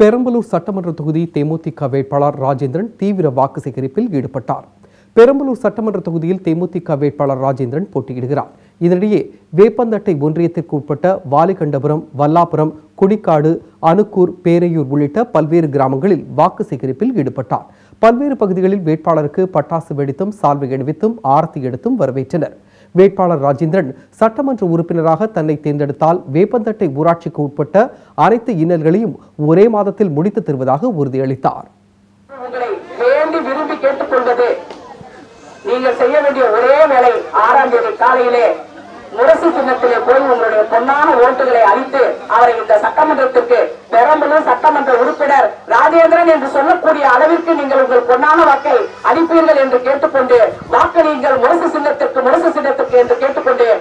பெரம்பலூர் சட்டமன்ற தொகுதி தேமுதிக வேட்பாளர் ராஜேந்திரன் தீவிர வாக்கு சேகரிப்பில் ஈடுபட்டார் பெரம்பலூர் சட்டமன்ற தொகுதியில் தேமுதிக வேட்பாளர் ராஜேந்திரன் போட்டியிடுகிறார் இதனிடையே வேப்பந்தட்டை ஒன்றியத்திற்கு உட்பட்ட வாலிகண்டபுரம் வல்லாபுரம் குடிக்காடு அணுக்கூர் பேரையூர் உள்ளிட்ட பல்வேறு கிராமங்களில் வாக்கு சேகரிப்பில் ஈடுபட்டார் பல்வேறு பகுதிகளில் வேட்பாளருக்கு பட்டாசு வெடித்தும் சால்வை அணிவித்தும் ஆரத்தி எடுத்தும் வரவேற்றனர் வேட்பாளர் ராஜேந்திரன் சட்டமன்ற உறுப்பினராக தன்னை தேர்ந்தெடுத்தால் வேப்பந்தட்டை ஊராட்சிக்கு உட்பட்ட அனைத்து இன்னல்களையும் ஒரே மாதத்தில் முடித்து தருவதாக உறுதியளித்தார் உங்களை வேண்டி விரும்பி கேட்டுக்கொள்வது நீங்கள் செய்ய வேண்டிய ஒரே வேலை ஆறாம் தேதி காலையிலே முரசு சின்னத்திலே போய் உங்களுடைய பொன்னான ஓட்டுகளை அளித்து அவரை இந்த சட்டமன்றத்திற்கு பெரம்பலூர் சட்டமன்ற உறுப்பினர் ராஜேந்திரன் என்று சொல்லக்கூடிய அளவிற்கு நீங்கள் உங்கள் பொன்னான வாக்கை அளிப்பீர்கள் என்று கேட்டுக்கொண்டு வாக்கு நீங்கள் முரசு சின்னத்திற்கு முரசு சின்னத்திற்கு என்று கேட்டுக்கொண்டு